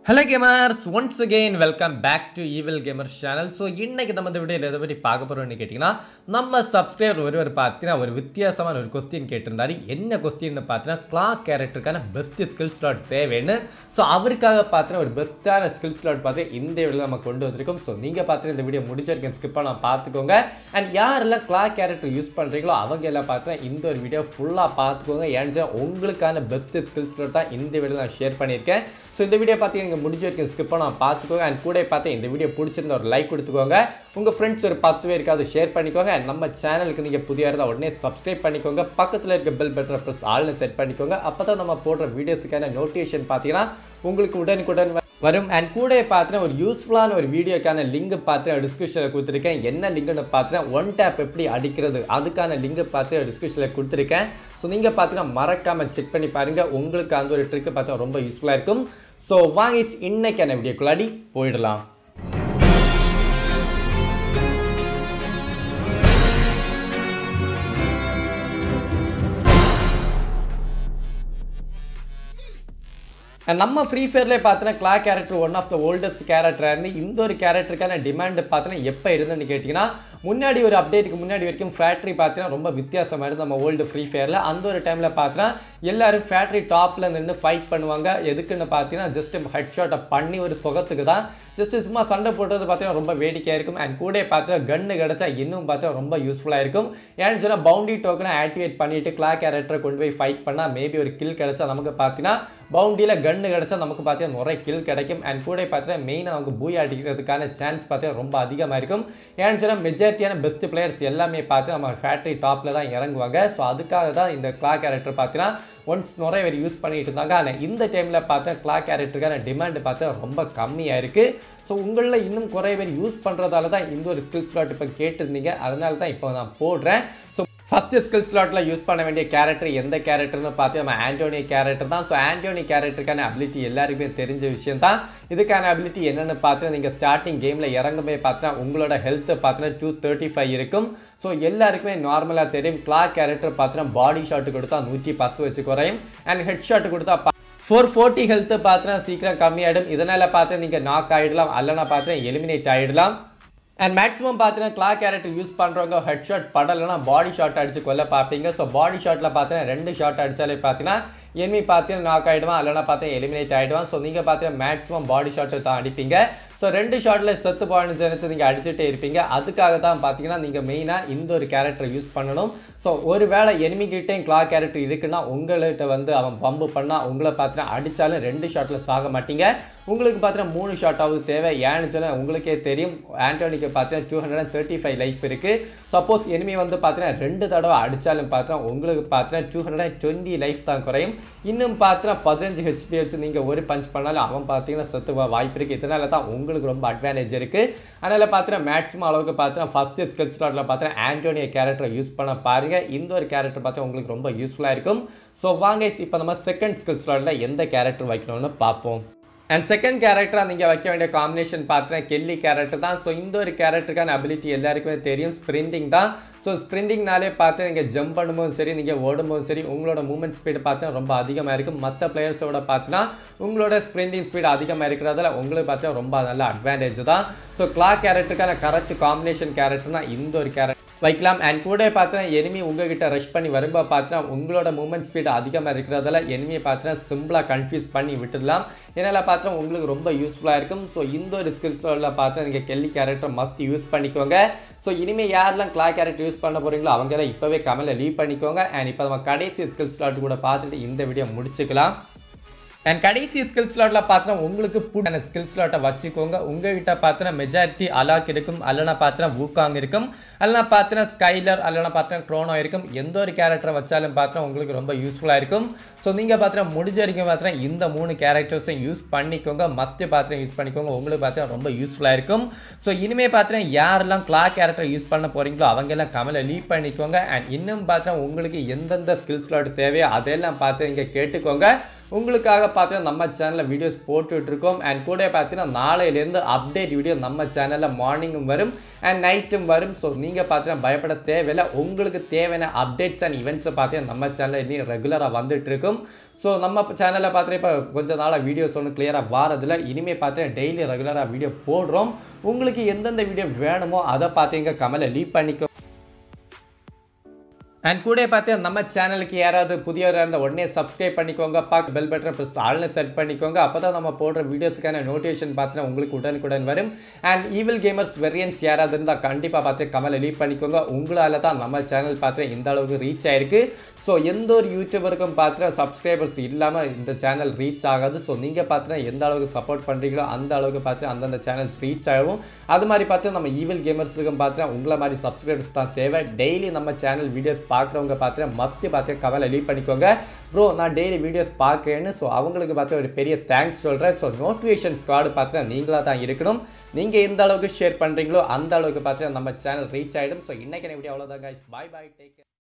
hello gamers once again welcome back to evil gamers channel so இன்னைக்கு நம்ம இந்த வீடியோவில் எதை பற்றி பார்க்க போகிறோம்னு கேட்டிங்கன்னா நம்ம சப்ஸ்கிரைபர் ஒருவர் பார்த்தீங்கன்னா ஒரு வித்தியாசமான ஒரு கொஸ்டின் கேட்டிருந்தாரு என்ன கொஸ்டின் பார்த்தீங்கன்னா கிளாக் கேரக்டருக்கான பெஸ்ட் ஸ்கில் ஸ்லாட் தேவைன்னு ஸோ அவருக்காக பார்த்தீங்கன்னா ஒரு பெஸ்ட்டான ஸ்கில் ஸ்லாட் பார்த்து இந்த வீடியோவில் நம்ம கொண்டு வந்திருக்கோம் ஸோ நீங்கள் பார்த்துட்டு இந்த வீடியோ முடிச்சிருக்கேன் ஸ்கிப் பண்ணால் பார்த்துக்கோங்க அண்ட் யாரெல்லாம் கிளாக் கேரக்டர் யூஸ் பண்ணுறீங்களோ அவங்க எல்லாம் பார்த்தீங்கன்னா இந்த ஒரு வீடியோ ஃபுல்லாக பார்த்துக்கோங்க ஏன்னு உங்களுக்கான பெஸ்ட் ஸ்கில் ஸ்லாட் தான் இந்த வீடியோ நான் ஷேர் பண்ணியிருக்கேன் ஸோ இந்த வீடியோ பார்த்து நீங்கள் முடிஞ்ச வரைக்கும் ஸ்கிப் பண்ணால் பார்த்துக்கோங்க அண்ட் கூட பார்த்து இந்த வீடியோ பிடிச்சிருந்த ஒரு லைக் கொடுத்துக்கோங்க உங்கள் ஃப்ரெண்ட்ஸ் ஒரு பத்து பேருக்காவது ஷேர் பண்ணிக்கோங்க and நம்ம சேனலுக்கு நீங்கள் புதிய இருந்தால் உடனே சப்ஸ்கிரைப் பண்ணிக்கோங்க பக்கத்தில் இருக்க பெல் பட்டனை ப்ரெஸ் ஆல்னு செட் பண்ணிக்கோங்க அப்போ தான் நம்ம போடுற வீடியோஸுக்கான நோட்டிஃபிகேஷன் பார்த்தீங்கன்னா உங்களுக்கு உடனுக்குடன் வ- வரும் அண்ட் கூட பார்த்தீங்கன்னா ஒரு யூஸ்ஃபுல்லான ஒரு வீடியோக்கான லிங்க் பார்த்து டிஸ்கிரிப்ஷனில் கொடுத்துருக்கேன் என்ன லிங்க்னு பார்த்தீங்கன்னா ஒன் டேப் எப்படி அடிக்கிறது அதுக்கான லிங்க் பார்த்து டிஸ்கிரிப்ஷனில் கொடுத்துருக்கேன் ஸோ நீங்கள் பார்த்தீங்கன்னா மறக்காமல் செக் பண்ணி பாருங்கள் உங்களுக்கு அந்த ஒரு ட்ரிக்கு பார்த்தா ரொம்ப யூஸ்ஃபுல்லாக இருக்கும் ஸோ வாங்க இன்னைக்கான வீடியோக்குள்ளாடி போயிடலாம் And நம்ம ஃப்ரீ ஃபயர்லேயே பார்த்தீங்கன்னா Kla character one of the oldest கேரக்டராக இருந்து இந்த ஒரு கேரக்டருக்கான டிமாண்ட் பார்த்தீங்கன்னா எப்போ இருந்துன்னு கேட்டிங்கன்னா முன்னாடி ஒரு அப்டேட்டுக்கு முன்னாடி வரைக்கும் ஃபேக்ட்ரி பார்த்தீங்கன்னா ரொம்ப வித்தியாசமாக இருந்து நம்ம ஓல்டு ஃப்ரீ ஃபயரில் அந்த ஒரு டைமில் பார்த்தீங்கன்னா எல்லாரும் ஃபேக்ட்ரி டாப்பில் நின்று ஃபைட் பண்ணுவாங்க எதுக்குன்னு பார்த்தீங்கன்னா ஜஸ்ட் ஹெட் ஷாட்டை பண்ணி ஒரு சுகத்துக்கு தான் ஜஸ்ட் சும்மா சண்டை போடுறது பார்த்தீங்கன்னா ரொம்ப வேடிக்கையாக இருக்கும் அண்ட் கூட பார்த்தீங்கன்னா கன்று கிடச்சா இன்னும் பார்த்தா ரொம்ப யூஸ்ஃபுல்லாக இருக்கும் ஏன்னு சொன்னால் பவுண்டரி டோக்கனை ஆக்டிவேட் பண்ணிட்டு கிளா கேரக்டரை கொண்டு போய் ஃபைட் பண்ணால் மேபி ஒரு கில் கிடச்சா நமக்கு பார்த்தீங்கன்னா பவுண்டியில் கன்று கிடச்சா நமக்கு பார்த்தீங்கன்னா நிறைய கில் கிடைக்கும் அண்ட் கூட பார்த்தீங்கன்னா மெயினாக நமக்கு பூய் அடிக்கிறதுக்கான சான்ஸ் பார்த்தீங்கன்னா ரொம்ப அதிகமாக இருக்கும் ஏன்னு சொன்னால் மெஜாரிட்டியான பெஸ்ட் பிளேயர்ஸ் எல்லாமே பார்த்து நம்ம ஃபேக்ட்ரி டாப்பில் தான் இறங்குவாங்க ஸோ அதுக்காக தான் இந்த கிளா கேரக்டர் பார்த்தீங்கன்னா ஒன்ஸ் நிறைய பேர் யூஸ் பண்ணிட்டு இருந்தாங்க ஆனால் இந்த டைமில் பார்த்தா கிளா கேரக்டருக்கான டிமாண்ட் பார்த்தா ரொம்ப கம்மியாக இருக்குது ஸோ உங்களில் இன்னும் குறைய பேர் யூஸ் பண்ணுறதால தான் இந்த ஒரு ஸ்கில் ஸ்லாட் இப்போ கேட்டிருந்தீங்க அதனால தான் இப்போ நான் போடுறேன் ஸோ ஃபஸ்ட்டு ஸ்கில் ஸ்லாட்டில் யூஸ் பண்ண வேண்டிய கேரக்டர் எந்த கேரக்டர்னு பார்த்து நம்ம ஆண்டோனி கேரக்டர் தான் ஸோ ஆண்டோனி கேரக்டருக்கான அபிலிட்டி எல்லாருக்குமே தெரிஞ்ச விஷயம் தான் இதுக்கான அபிலிட்டி என்னென்னு பார்த்து நீங்கள் ஸ்டார்டிங் கேமில் இறங்குமே பார்த்தா உங்களோட ஹெல்த்தை பார்த்தீங்கன்னா டூ தேர்ட்டி ஃபைவ் இருக்கும் ஸோ எல்லாருக்குமே நார்மலாக தெரியும் கிளா கேரக்டர் பார்த்தீங்கன்னா பாடி ஷாட்டு கொடுத்தா நூற்றி பத்து வச்சு குறையும் அண்ட் ஹெட் ஷாட் கொடுத்தா ஃபோர் ஃபோர்ட்டி ஹெல்த்து பார்த்தீங்கன்னா சீக்கிரம் கம்மியாயிடும் இதனால் பார்த்து நீங்கள் நாக் ஆகிடலாம் அல்லனா பார்த்து எலிமினேட் ஆகிடலாம் அண்ட் மேக்ஸிமம் பார்த்தீங்கன்னா கிளா கேரக்டர் யூஸ் பண்ணுறவங்க ஹெட் ஷாட் படலைன்னா பாடி ஷாட் அடிச்சு கொல்ல பார்ப்பீங்க ஸோ பாடி ஷாட்டில் பார்த்தீங்கன்னா ரெண்டு ஷாட் அடித்தாலே பார்த்தீங்கன்னா எனிமி பார்த்தீங்கன்னா நாக் ஆகிடுவான் இல்லைனா பார்த்தீங்கன்னா எலிமினேட் ஆகிடுவான் ஸோ நீங்கள் பார்த்தீங்கன்னா மேக்ஸிமம் பாடி ஷாட்டை தான் அடிப்பீங்க ஸோ ரெண்டு ஷாட்டில் செத்து போயின்னு நினச்சி நீங்கள் அடிச்சுட்டே இருப்பீங்க அதுக்காக தான் பார்த்தீங்கன்னா நீங்கள் மெயினாக இந்த ஒரு கேரக்டர் யூஸ் பண்ணணும் ஸோ ஒரு வேளை எனிமிகிட்டையும் கிளா கேரக்டர் இருக்குன்னா உங்கள்கிட்ட வந்து அவன் பம்பு பண்ணால் உங்களை பார்த்தீங்கன்னா அடித்தாலும் ரெண்டு ஷாட்டில் சாக மாட்டீங்க உங்களுக்கு பார்த்தீங்கன்னா மூணு ஷாட்டாவது தேவை ஏன்னு சொன்னால் உங்களுக்கே தெரியும் ஆண்டோனிக்கு பார்த்தீங்கன்னா two hundred and thirty five life இருக்குது சப்போஸ் எனிமி வந்து பார்த்தீங்கன்னா ரெண்டு தடவை அடித்தாலும் பார்த்தீங்கன்னா உங்களுக்கு பார்த்தீங்கன்னா two hundred and twenty life தான் குறையும் இன்னும் பார்த்தீங்கன்னா பதினஞ்சு ஹெச்பி வச்சு நீங்கள் ஒரு பஞ்ச் பண்ணாலும் அவன் பார்த்தீங்கன்னா செத்து போக வாய்ப்பு இருக்குது இதனால தான் உங்களுக்கு ரொம்ப அட்வான்டேஜ் இருக்குது அதனால் பார்த்தீங்கன்னா மேக்ஸிமம் அளவுக்கு பார்த்தீங்கன்னா ஃபஸ்ட்டு ஸ்கில் ஸ்லாட்டில் பார்த்தீங்கன்னா ஆண்டோனிய கேரக்டரை யூஸ் பண்ண பாருங்கள் இந்த ஒரு கேரக்டர் பார்த்தா உங்களுக்கு ரொம்ப யூஸ்ஃபுல்லாக இருக்கும் ஸோ வாங்க இப்போ நம்ம செகண்ட் ஸ்கில் ஸ்லாட்டில் எந்த கேரக்டர் வைக்கணும்னு பார்ப்போம் அண்ட் செகண்ட் கேரக்டராக நீங்கள் வைக்க வேண்டிய காம்பினேஷன் பார்த்தீங்கன்னா கெல்லி கேரக்டர் தான் ஸோ இந்த ஒரு கேரக்டருக்கான அபிலிட்டி எல்லாருக்குமே தெரியும் ஸ்ப்ரிண்டிங் தான் ஸோ ஸ்ப்ரிண்டிங்னாலே பார்த்து நீங்கள் ஜம்ப் பண்ணும்போதும் சரி நீங்கள் ஓடும்போதும் சரி உங்களோட மூமெண்ட் ஸ்பீடு பார்த்தா ரொம்ப அதிகமாக இருக்கும் மற்ற பிளேயர்ஸோட பார்த்தீங்கன்னா உங்களோட ஸ்ப்ரிண்டிங் ஸ்பீடு அதிகமாக இருக்கிறதால உங்களுக்கு பார்த்தா ரொம்ப நல்ல அட்வான்டேஜ் தான் ஸோ கிளா கேரக்டருக்கான கரெக்ட் காம்பினேஷன் கேரக்டர்னா இந்த ஒரு கேரக்டர் வைக்கலாம் அண்ட் கூட பார்த்தீங்கன்னா எனிமி உங்ககிட்ட ரஷ் பண்ணி வரும்போது பார்த்தீங்கன்னா உங்களோட மூமெண்ட் ஸ்பீடு அதிகமாக இருக்கிறதால எனிமியை பார்த்தீங்கன்னா சிம்பிளாக கன்ஃபியூஸ் பண்ணி விட்டுடலாம் இதனால் பார்த்தா உங்களுக்கு ரொம்ப யூஸ்ஃபுல்லாக இருக்கும் ஸோ இந்த ஒரு ஸ்கில்ஸில் பார்த்தா நீங்கள் கெல்லி கேரக்டர் மஸ்ட் யூஸ் பண்ணிக்கோங்க ஸோ இனிமேல் யாரெல்லாம் கிளா கேரக்டர் யூஸ் பண்ண போகிறீங்களோ அவங்கெல்லாம் இப்போவே கமெண்ட்டில் லீவ் பண்ணிக்கோங்க அண்ட் இப்போ நம்ம கடைசி ஸ்கில் ஸ்லாட் கூட பார்த்துட்டு இந்த வீடியோ முடிச்சுக்கலாம் அண்ட் கடைசி ஸ்கில் ஸ்லாட்டில் பார்த்தோன்னா உங்களுக்கு பிடிச்ச ஸ்கில் ஸ்லாட்டை வச்சுக்கோங்க உங்ககிட்ட பார்த்தோன்னா மெஜாரிட்டி அலாக் இருக்கும் அல்லனா பார்த்தோன்னா வூக்காங் இருக்கும் அல்லனா பார்த்தோன்னா ஸ்கைலர் அல்லனா பார்த்தோன்னா க்ரோனோ இருக்கும் எந்த ஒரு கேரக்டரை வச்சாலும் பார்த்தோன்னா உங்களுக்கு ரொம்ப யூஸ்ஃபுல்லாக இருக்கும் ஸோ நீங்கள் பார்த்தோன்னா முடிஞ்ச வரைக்கும் பார்த்தோன்னா இந்த மூணு கேரக்டர்ஸையும் யூஸ் பண்ணிக்கோங்க மஸ்ட்டு பார்த்தோன்னா யூஸ் பண்ணிக்கோங்க உங்களுக்கு பார்த்தோன்னா ரொம்ப யூஸ்ஃபுல்லாக இருக்கும் ஸோ இனிமேல் பார்த்தோன்னா யாரெல்லாம் கிளா கேரக்டர் யூஸ் பண்ண போகிறீங்களோ அவங்கெல்லாம் கமலை லீவ் பண்ணிக்கோங்க அண்ட் இன்னும் பார்த்தா உங்களுக்கு எந்தெந்த ஸ்கில் ஸ்லாட் தேவையோ அதெல்லாம் பார்த்து இங்கே கேட்டுக்கோங்க உங்களுக்காக பார்த்தீங்கன்னா நம்ம சேனலில் வீடியோஸ் போட்டுட்டு இருக்கோம் அண்ட் கூட பார்த்தீங்கன்னா நாளையிலேருந்து அப்டேட் வீடியோ நம்ம சேனலில் மார்னிங்கும் வரும் அண்ட் நைட்டும் வரும் ஸோ நீங்கள் பார்த்தீங்கன்னா பயப்பட தேவையில்லை உங்களுக்கு தேவையான அப்டேட்ஸ் அண்ட் ஈவெண்ட்ஸை பார்த்தீங்கன்னா நம்ம சேனலில் இன்னும் ரெகுலராக வந்துட்டு இருக்கும் ஸோ நம்ம சேனலில் பார்த்தீங்கன்னா இப்போ கொஞ்ச நாளாக வீடியோஸ் ஒன்றும் கிளியராக வாரதில்ல இனிமேல் பார்த்தீங்கன்னா டெய்லி ரெகுலராக வீடியோ போடுறோம் உங்களுக்கு எந்தெந்த வீடியோ வேணுமோ அதை பார்த்தீங்க கமலை லீவ் பண்ணிக்கோ அண்ட் கூட பார்த்து நம்ம சேனலுக்கு யாராவது புதியவராக இருந்தால் உடனே சப்ஸ்கிரைப் பண்ணிக்கோங்க பார்க்க பெல் பட்டன் ப்ளஸ் ஆள்னு செட் பண்ணிக்கோங்க அப்போ தான் நம்ம போடுற வீடியோஸுக்கான நோட்டிஃபிகேஷன் பார்த்தீங்கன்னா உங்களுக்கு உடனுக்குடன் வரும் அண்ட் ஈவில் கேமர்ஸ் வெரியன்ஸ் யாராவது இருந்தால் கண்டிப்பாக பார்த்து கமலை லீவ் பண்ணிக்கோங்க உங்களால் தான் நம்ம சேனல் பார்த்து இந்த அளவுக்கு ரீச் ஆயிருக்கு ஸோ எந்த ஒரு யூடியூபருக்கும் பார்த்துட்டு சப்ஸ்கிரைபர்ஸ் இல்லாமல் இந்த சேனல் ரீச் ஆகாது ஸோ நீங்கள் பார்த்துனா எந்த அளவுக்கு சப்போர்ட் பண்ணுறீங்களோ அந்த அளவுக்கு பார்த்து அந்தந்த சேனல்ஸ் ரீச் ஆகும் அது மாதிரி பார்த்து நம்ம ஈவில் கேமர்ஸுக்கும் பார்த்துனா உங்களை மாதிரி சப்ஸ்கிரைபர்ஸ் தான் தேவை டெய்லி நம்ம சேனல் வீடியோஸ் பார்க்குறவங்க பார்த்துட்டு மஸ்ட் பார்த்து கவலை லீவ் பண்ணிக்கோங்க ப்ரோ நான் டெய்லி வீடியோஸ் பார்க்குறேன்னு ஸோ அவங்களுக்கு பார்த்து ஒரு பெரிய தேங்க்ஸ் சொல்கிறேன் ஸோ நோட்டிஃபிகேஷன் ஸ்கார்டு பார்த்துட்டு நீங்களாக தான் இருக்கணும் நீங்கள் எந்த அளவுக்கு ஷேர் பண்ணுறீங்களோ அந்த அளவுக்கு பார்த்துட்டு நம்ம சேனல் ரீச் ஆகிடும் ஸோ இன்றைக்கி வீடியோ அவ்வளோதான் கைஸ் பாய் பாய் டேக்